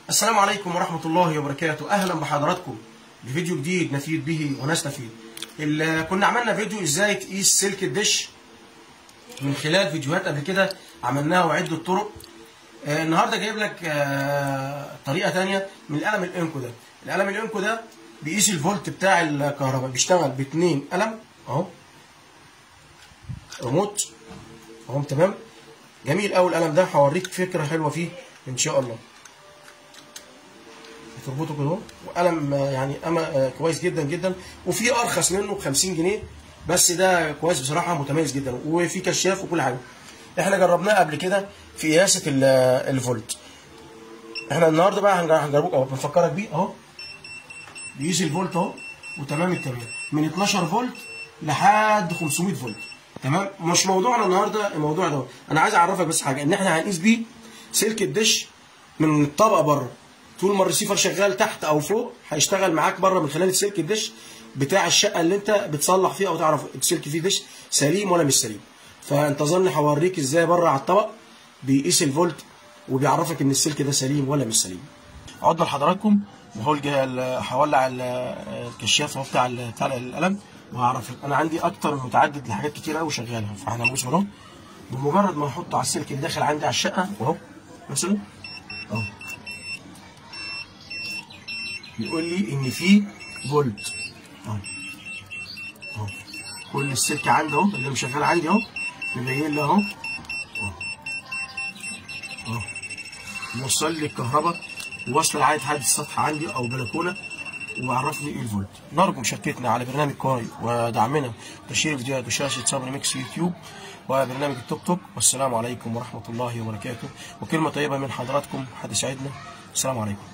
السلام عليكم ورحمة الله وبركاته أهلا بحضراتكم بفيديو جديد نفيد به ونستفيد ال- كنا عملنا فيديو ازاي تقيس سلك الدش من خلال فيديوهات قبل كده عملناها وعدة طرق آه، النهارده جايب لك آه، طريقة تانية من القلم الانكو ده القلم الانكو ده بيقيس الفولت بتاع الكهرباء بيشتغل باتنين قلم اهو ريموت اهو تمام جميل قوي القلم ده هوريك فكرة حلوة فيه ان شاء الله تربطه كده اهو وقلم آه، يعني أما آه، كويس جدا جدا وفي ارخص منه ب 50 جنيه بس ده كويس بصراحه متميز جدا وفي كشاف وكل حاجه احنا جربناه قبل كده في قياسه ال- الفولت احنا النهارده بقى هنج- هنجربه اهو بنفكرك بيه اهو بيقيس الفولت اهو وتمام التمام من 12 فولت لحد 500 فولت تمام مش موضوعنا النهارده الموضوع ده انا عايز اعرفك بس حاجه ان احنا هنقيس بيه سلك الدش من الطبقه بره طول ما الريسيفر شغال تحت او فوق هيشتغل معاك بره من خلال السلك الدش بتاع الشقه اللي انت بتصلح فيها او تعرف السلك فيه دش سليم ولا مش سليم فانتظرني هوريك ازاي بره على الطبق بيقيس الفولت وبيعرفك ان السلك ده سليم ولا مش سليم عدنا لحضراتكم وهو الج- ال- هولع ال- الكشاف اهو بتاع ال- بتاع القلم وهعرف انا عندي اكتر من متعدد لحاجات كتير قوي شغاله فاحنا هنبص اهو بمجرد ما احطه على السلك اللي داخل عندي على الشقه اهو مثلا اهو بيقول لي ان في فولت اهو اهو كل السلك عندي اهو اللي مشغل عندي اهو مبين لي اهو اهو اهو موصل لي الكهرباء وواصل لغايه حد السطح عندي او بلكونه وعرفني ايه الفولت نرجو مشاركتنا على برنامج كواي ودعمنا تشير فيديوهات وشاشه صبري ميكس يوتيوب وبرنامج التوك توك والسلام عليكم ورحمه الله وبركاته وكلمه طيبه من حضراتكم هتسعدنا السلام عليكم